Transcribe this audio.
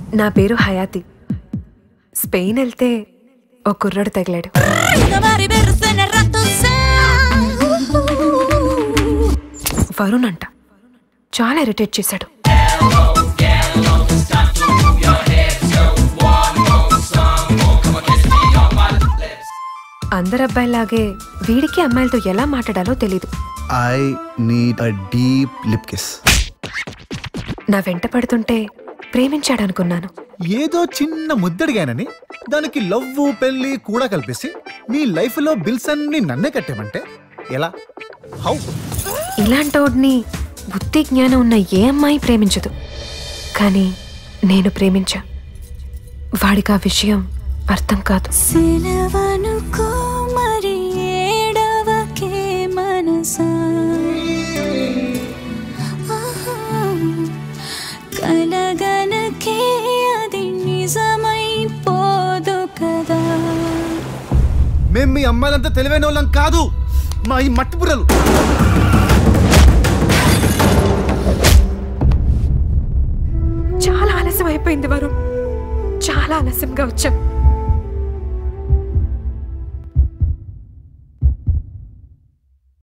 నా పేరు హయాతి స్పెయిన్ వెళ్తే ఓ కుర్రాడు తగిలాడు వరుణ్ అంట చాలా ఇరిటేట్ చేశాడు అందరు అబ్బాయిలాగే వీడికి అమ్మాయిలతో ఎలా మాట్లాడాలో తెలీదు I need a deep lip kiss నా వెంట పడుతుంటే ప్రేమించాడనుకున్నాను ఏదో చిన్న ముద్దడిగానని దానికి లవ్వు పెళ్లి కూడా కల్పిసి మీ లైఫ్ లో బిల్స్ అన్ని నన్నే కట్టామంటే ఎలా హౌ ఇలాంటోడిని బుద్ధి జ్ఞానం ఉన్న ఏ అమ్మాయి ప్రేమించదు కానీ నేను ప్రేమించా వాడికి ఆ విషయం అర్థం కాదు సిలవనుకో మరి ఏడవకే మనసా ఆహా, కలగనకే అది నిజమైపోదు కదా మేము మీ అమ్మాయిలంతా తెలివైన వాళ్ళం కాదు మా ఈ మట్టి బుర్రలు చాలా ఆలస్యం అయిపోయింది వరుణ్ చాలా ఆలస్యంగా వచ్చాం